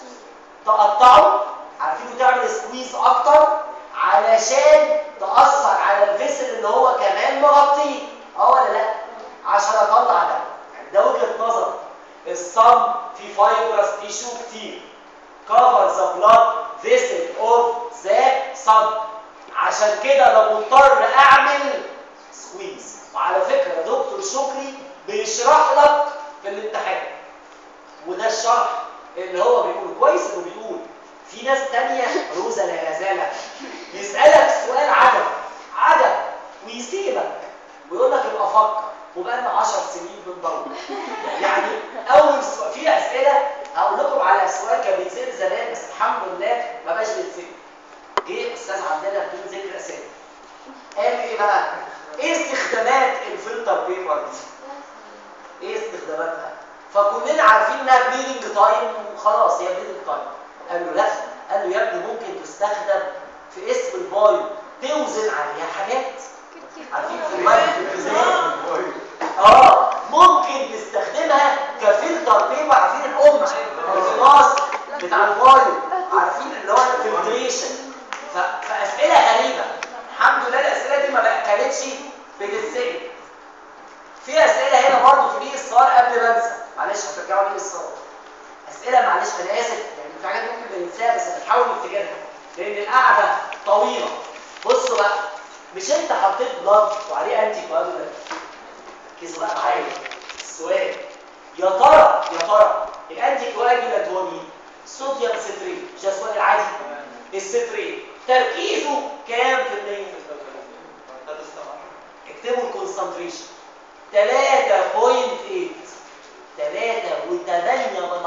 Speaker 1: تقطعه عارفين تعمل سكويز اكتر علشان تاثر على الفيسل اللي هو كمان مغطيه اه ولا لا عشان اطلع ده يعني ده وجهه نظر الصم في فايبرس تيشو كتير كفر ذا بلاد فيسل اوف ذا صم عشان كده انا مضطر اعمل سكويز وعلى فكره يا دكتور شكري بيشرح لك في الامتحان وده الشرح اللي هو بيقول كويس انه بيقول في ناس تانية روزة لا يزالك يسألك سؤال عجب عجب ويسيبك ويقول لك ابقى فكر وبقالنا 10 سنين بندور يعني اول سؤال في اسئله هقول لكم على سؤال كان بيتسال زمان بس الحمد لله ما بقاش بيتسال جه استاذ عندنا بدون ذكر اسامي قال ايه بقى؟ ايه استخدامات الفلتر بيبر دي؟ ايه استخداماتها؟ فكلنا عارفين انها بليدنج تايم وخلاص هي بليدنج تايم قال له لا قال له يا ابني ممكن تستخدم في اسم البايو توزن عليها حاجات عارفين في البايو في الجزائر اه ممكن تستخدمها كفلتر بيبر عارفين الام الخلاص بتاع البايو عارفين اللي هو الفلتريشن فاسئله غريبه الحمد لله الاسئله دي ما بقى كانتش بتتسال في اسئله هنا برضه في بي السؤال قبل ما انسى معلش هترجعوا بي السؤال اسئله معلش انا اسف يعني في حاجات ممكن بننساها بس بنحاول نفتكرها لان القعده طويله بصوا بقى مش انت حطيت بلاد وعليه انتي كواجولانت ركزوا بقى معايا السؤال يا ترى يا ترى الانتي كواجولانت هو مين؟ صوديوم ستريت مش ده السؤال العادي الستريت تركيزه كام في المية؟ اكتبوا الكونسنتريشن 3.8 3 و8 من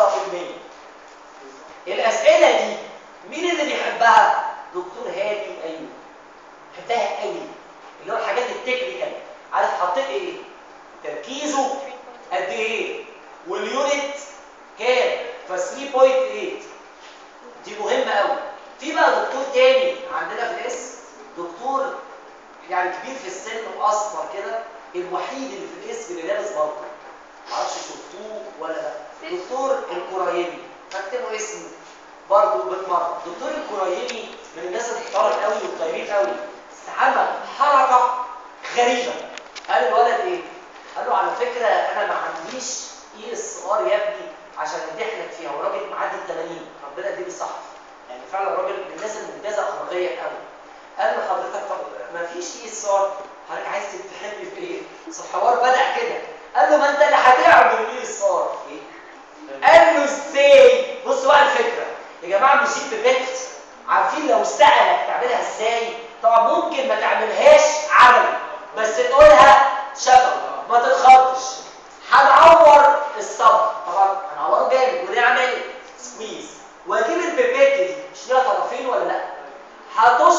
Speaker 1: 10% الأسئلة دي مين اللي بيحبها؟ دكتور هادي أيوب بحبها قوي اللي هو الحاجات التكنيكال عارف حطيت ايه؟ تركيزه قد ايه؟ واليونت كام؟ ف 3.8 دي مهمة قوي في بقى دكتور تاني عندنا في الاس دكتور يعني كبير في السن واسمر كده الوحيد اللي في الاسم اللي لابس بلطو معرفش شفتوه ولا لا دكتور الكرايمي فاكتبوا اسمه برضه بالمره دكتور الكرايمي من الناس المحترمه قوي والطيبين قوي استعمل حركه غريبه قال الولد ايه؟ قال له على فكره انا ما عنديش اي اس ار يا ابني عشان امتحنك فيها وراجل معدي ال 80 ربنا يديني صحه يعني فعلا راجل من الناس الممتازه اخلاقيا قوي قال له حضرتك طب ما فيش اي اس ار حضرتك عايز تمتحني في ايه؟ بس الحوار بدا كده قال له ما انت اللي هتعمل ايه الصار ايه قال له ازاي بصوا بقى الفكره يا جماعه مش دي بنت عارفين لو سالك تعملها ازاي طبعا ممكن ما تعملهاش عملي بس تقولها شفوي ما تتخضش هنعور الصبر طبعا هنعوره جامد ونعمل سكويز واجيب البيبيت دي مش ليها طرفين ولا لا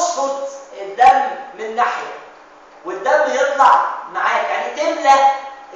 Speaker 1: هتشفط الدم من ناحيه والدم يطلع معاك يعني تملى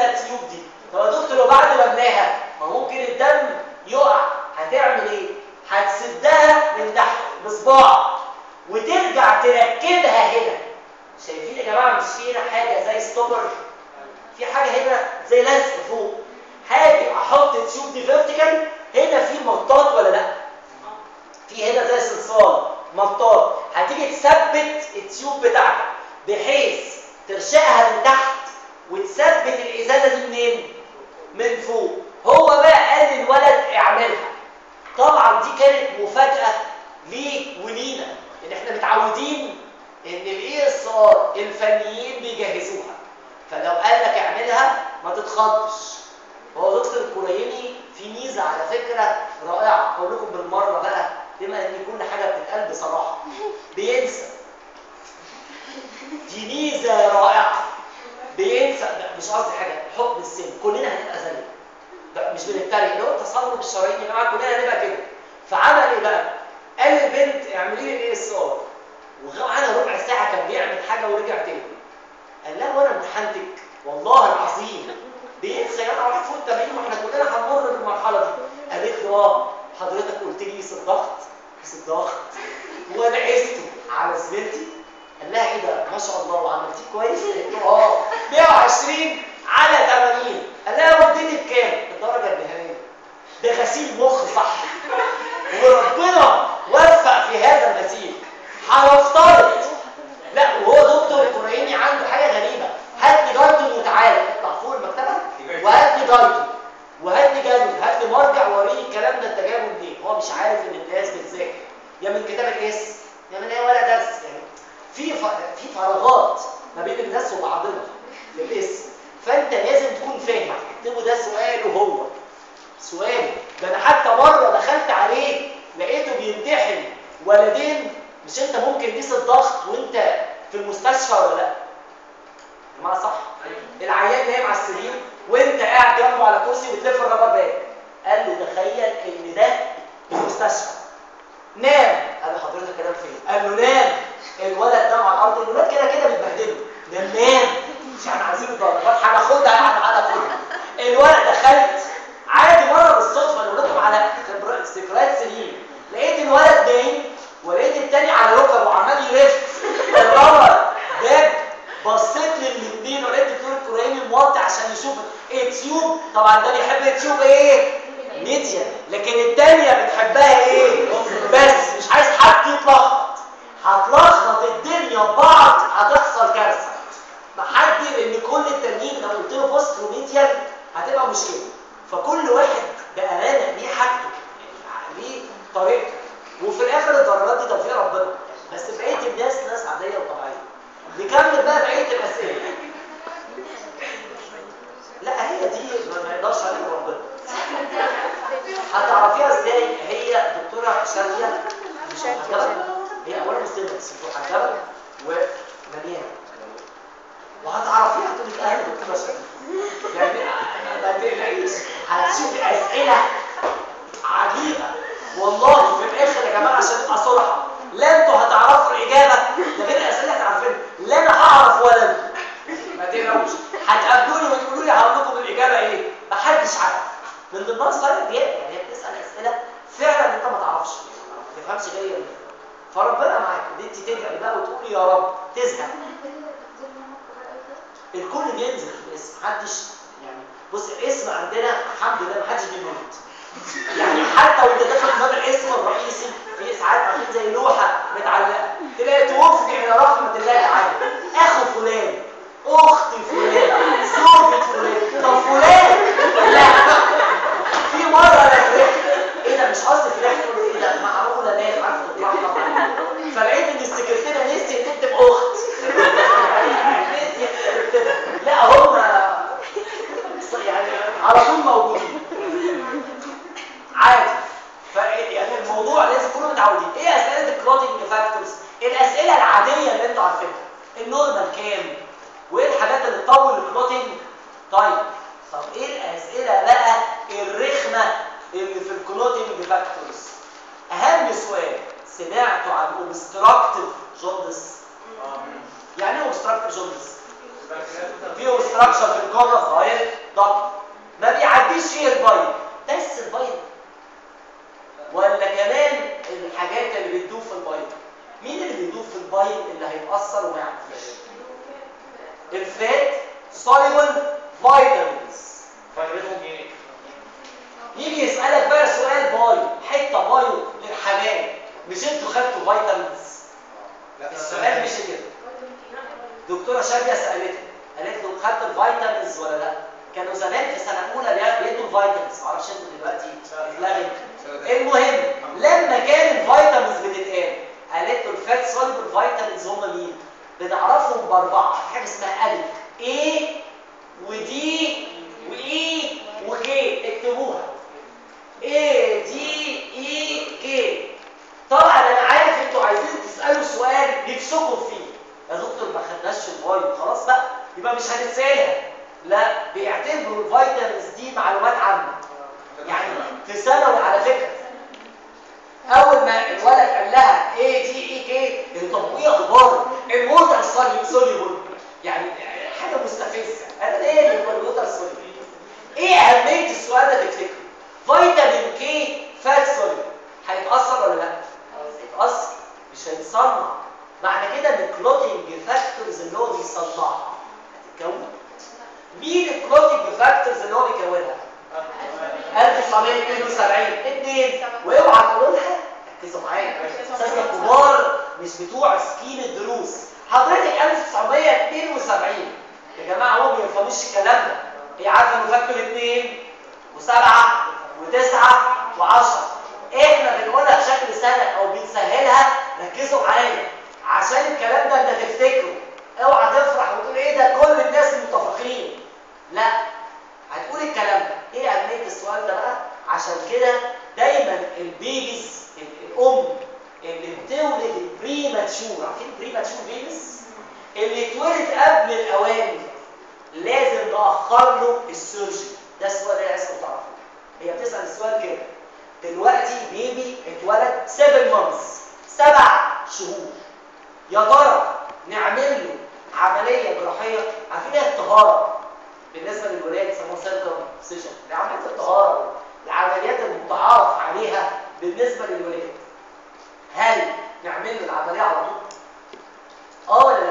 Speaker 1: نملى التيوب دي طب يا دكتور وبعد ما املاها ما ممكن الدم يقع هتعمل ايه هتسدها من تحت بصباع وترجع تركبها هنا شايفين يا جماعه مش فينا حاجه زي ستوبر في حاجه هنا زي لزق فوق هاجي احط التيوب دي فيرتيكال هنا في مطاط ولا لا في هنا زي صلصال مطاط هتيجي تثبت التيوب بتاعتك بحيث ترشقها من تحت وتثبت الازازه دي منين من فوق هو بقى قال للولد اعملها طبعا دي كانت مفاجاه ليه ولينا ان احنا متعودين ان الاي اس ار الفنيين بيجهزوها فلو قال لك اعملها ما تتخضش هو دكتور الكوريني في ميزه على فكره رائعه اقول لكم بالمره بقى بما ان كل حاجه بتتقال بصراحه بينسى دي ميزه رائعه بينسى لا، مش قصدي حاجه حكم السن كلنا هنبقى زيه ده مش بنتريق لو التصرف الشرايين يا جماعه كلنا هنبقى كده فعمل ايه بقى؟ قال للبنت اعملي لي الاي اس ار وغاب عنها ربع ساعه كان بيعمل حاجه ورجع تاني قال لها وانا امتحنتك والله العظيم بينسى يا جماعه واحد فوق التمرين واحنا كلنا هنمر بالمرحله دي قالت له اه حضرتك قلت لي قيس الضغط قيس الضغط وانا قسته على زميلتي قال لها ايه ده ما شاء الله وعملتيه كويس قالت له اه 120 على 80 قال لها وديتي بكام الدرجه النهائيه ده غسيل مخ صح وربنا وفق في هذا الغسيل هنفترض لا وهو دكتور كوريني عنده حاجه غريبه هات لي جايتون وتعالى اطلع فوق المكتبه وهات لي جايتون وهات لي جدول هات لي مرجع وريني الكلام ده انت جايبه منين هو مش عارف ان الناس بتذاكر يا من كتاب الاس يا من ايه ولا درس يعني في ف... في فراغات ما بين الناس وبعضنا في الاس فانت لازم تكون فاهم اكتبه ده سؤاله هو سؤال ده انا حتى مره دخلت عليه لقيته بيمتحن ولدين مش انت ممكن تقيس الضغط وانت في المستشفى ولا لا يا جماعه صح العيان نايم على السرير وانت قاعد جنبه على كرسي بتلف الرابر باك قال له تخيل ان ده المستشفى نام قال له حضرتك كلام فين قال له نام الولد ده على الارض الولاد كده كده بتبهدله نام نام مش احنا عايزين الدرجات هناخدها يعني هناخدها الولد دخلت عادي مره بالصدفه انا لكم على خبرات ذكريات سنين لقيت الولد نايم ولقيت التاني على ركبه وعمال يلف الرابر باك بصيت للاثنين ولقيت الدكتور الكورياني موطي عشان يشوف التيوب طبعا ده بيحب التيوب ايه ميديا لكن التانية بتحبها ايه بس مش عايز حد يتلخبط هتلخبط الدنيا ببعض هتحصل كارثه محد ان كل التانيين لو قلت له بوست ميديا هتبقى مشكله فكل واحد بامانه ليه حاجته ليه طريقته وفي الاخر الضربات دي توفيق ربنا بس بقيه الناس ناس عاديه وطبيعيه نكمل بقى بقيه الاسئله لا هي دي ما يقدرش عليها ربنا هتعرفيها ازاي هي دكتوره شاديه مش محجبه هي اولا مسلمه بس مش محجبه ومليانه وهتعرفيها تقول لك اهلا دكتوره شاديه يعني ما تقلقيش هتشوفي اسئله عجيبه والله في الاخر يا جماعه عشان ابقى صراحه لا انتوا هتعرفوا الاجابه ده غير الاسئله هتعرفينها لا انا هعرف ولا انتوا ما تقلقوش هتقابلوني وتقولوا لي هقول لكم الاجابه ايه محدش عارف من ضمنها السؤال دياب يعني هي بتسال اسئله فعلا انت ما تعرفش ما تفهمش جايه منين فربنا معاك دي انت تدعي بقى وتقولي يا رب تزهق الكل بينزل في الاسم محدش يعني بص الاسم عندنا الحمد لله محدش بيموت يعني حتى وانت داخل باب الاسم الرئيسي في ساعات عارفين زي لوحه متعلقه تلاقي توفي الى رحمه الله تعالى اخو فلان اخت فلان زوجة فلان طب فلان لا في مره انا فرحت ايه ده مش قصدي فرحت قلت ايه ده معقوله لا عارف تطلع طبعا فلقيت ان السكرتيره نسيت تكتب اخت نسيت تكتبها لا هم يعني على طول موجودين عادي ف يعني الموضوع لازم كلنا متعودين ايه اسئله الكلوتنج فاكتورز الاسئله العاديه اللي انتوا عارفينها النورمال كام وايه الحاجات اللي تطول الكلوتنج طيب طب ايه الاسئله بقى الرخمه اللي في الكلوتنج فاكتورز اهم سؤال سمعتوا عن اوبستراكتيف جوندس يعني ايه اوبستراكتيف جوندس في اوبستراكشن في الكورنر بايل ضغط ما بيعديش فيه البايل بس البايل ولا كمان الحاجات اللي بتدوب في البايل مين اللي بيدوب في البايل اللي هيتاثر وما يعديش الفات soluble vitamins
Speaker 3: فايدتهم ايه؟
Speaker 1: يجي يسألك بقى سؤال بايو حتة بايو للحمام مش انتوا خدتوا فيتامينز السؤال مش كده دكتورة شادية سألته قالت له خدت الفيتامينز ولا لا كانوا زمان في سنة أولى بيا- بيدوا الفيتامينز معرفش انتوا دلوقتي اتلغت المهم لما كان الفيتامينز بتتقال قالت له الفات سوليبل فيتامينز هم مين؟ بنعرفهم بأربعة في حاجة اسمها أدل A ودي وإي وكي اكتبوها A D E K طبعا انا عارف انتوا عايزين تسالوا سؤال نفسكم فيه يا دكتور ما خدناش الفايت خلاص بقى يبقى مش هنتسالها لا بيعتبروا الفيتامينز دي معلومات عامه يعني في ثانوي على فكره اول ما الولد قال لها ايه دي ايه كي طب وايه اخبار الووتر سوليبل يعني حاجه مستفزه انا ايه اللي هو الووتر سوليبل ايه اهميه السؤال ده تفتكره فيتامين كي فات سوليبل هيتاثر ولا لا هيتاثر مش هيتصنع معنى كده ان الكلوتنج فاكتورز اللي هو بيصنعها هتتكون مين الكلوتنج فاكتورز اللي هو بيكونها 1972 اتنين واوعى تقولوا لها ركزوا معايا اساتذه كبار مش بتوع سكين الدروس حضرتك 1972 يا جماعه هو ما بيفهموش الكلام ده هي عارفه انه فاكتور اثنين وسبعه وتسعه وعشره احنا بنقولها بشكل سهل او بنسهلها ركزوا معايا عشان الكلام ده انت تفتكره اوعى تفرح وتقول ايه ده كل الناس متفقين لا هتقول الكلام ده ايه اهميه السؤال ده بقى عشان كده دايما البيبيز ال- الام اللي بتولد البريماتشور عارفين البريماتشور بيبيز اللي اتولد قبل الاوان لازم ناخر له السيرجري ده السؤال اللي عايزكم تعرفوه هي بتسال السؤال كده دلوقتي بيبي اتولد 7 مانثs سبع شهور يا ترى نعمل له عمليه جراحيه عارفين ايه الطهاره بالنسبه للولاد يسموها سيركمسيشن عمليه الطهاره العمليات المتعارف عليها بالنسبه للولاد هل نعمل له العمليه على طول اه ولا لا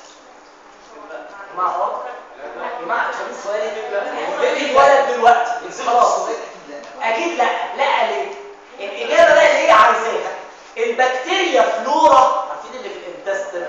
Speaker 1: يا جماعه اه يا جماعه خليني سؤالي البيبي اتولد دلوقتي خلاص اكيد لا لا ليه الاجابه بقى اللي هي عايزاها البكتيريا فلورا عارفين اللي في الانتستين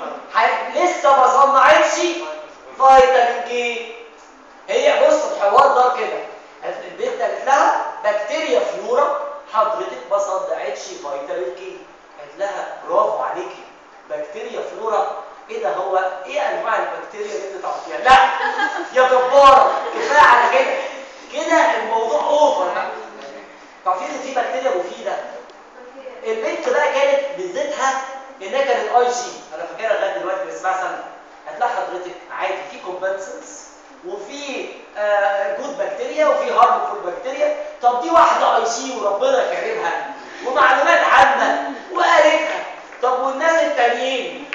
Speaker 1: لسه ما صنعتش فيتامين كي هي بص الحوار ده كده البنت قالت لها بكتيريا فلورا حضرتك ما صنعتش فيتامين كي قالت لها برافو عليكي بكتيريا فلورا ايه ده هو ايه انواع البكتيريا اللي انت تعرفيها لا يا جباره كفايه على كده كده الموضوع اوفر بقى تعرفين ان في بكتيريا مفيده البنت بقى كانت ميزتها انها كانت اي جي انا فاكرها لغايه دلوقتي اللي اسمها سنه هتلاقي حضرتك عادي في كومبنسنس وفي آه جود بكتيريا وفي هارمفول بكتيريا طب دي واحده اي جي وربنا كرمها ومعلومات عامه وقالتها طب والناس التانيين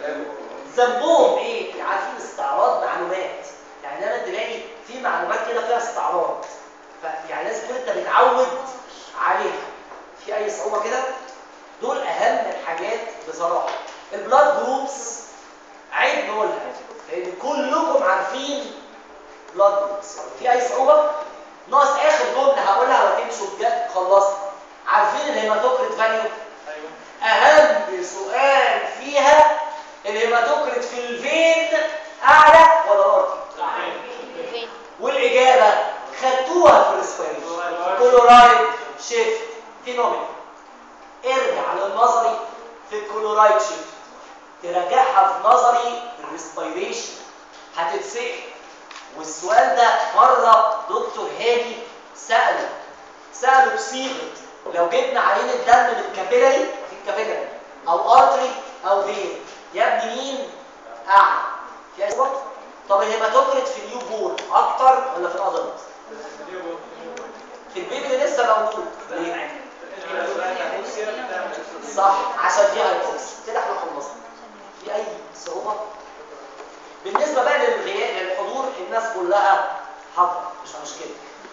Speaker 1: ذنبهم ايه؟ عارفين استعراض معلومات يعني انا تلاقي في معلومات كده فيها استعراض فيعني لازم تكون انت متعود عليها في اي صعوبه كده دول اهم الحاجات بصراحه البلاد جروبس عيب نقولها لان كلكم عارفين بلاد جروبس في اي صعوبه ناقص اخر جمله هقولها وتمشوا بجد خلصنا عارفين الهيماتوكريت فاليو
Speaker 3: ايوه
Speaker 1: اهم سؤال فيها الهيماتوكريت في الفين اعلى ولا الارضي
Speaker 2: فين
Speaker 1: والاجابه خدتوها في الريسبيريشن كلورايد شيفت فينومينا ارجع للنظري في الكلورايد شيفت تراجعها في نظري في الريسبيريشن هتتسال والسؤال ده مره دكتور هاني ساله ساله بصيغه لو جبنا عينه دم من كابيلاري في كابيلاري او ارتري او فين يا ابني مين اعلى في اي وقت طب الهيماتوكريت في النيو بورن اكتر ولا في الادلت في البيبي اللي لسه مولود ليه صح عشان دي هايبوكس كده احنا خلصنا في اي صعوبه بالنسبه بقى للغياب للحضور الناس كلها حاضره مش مشكله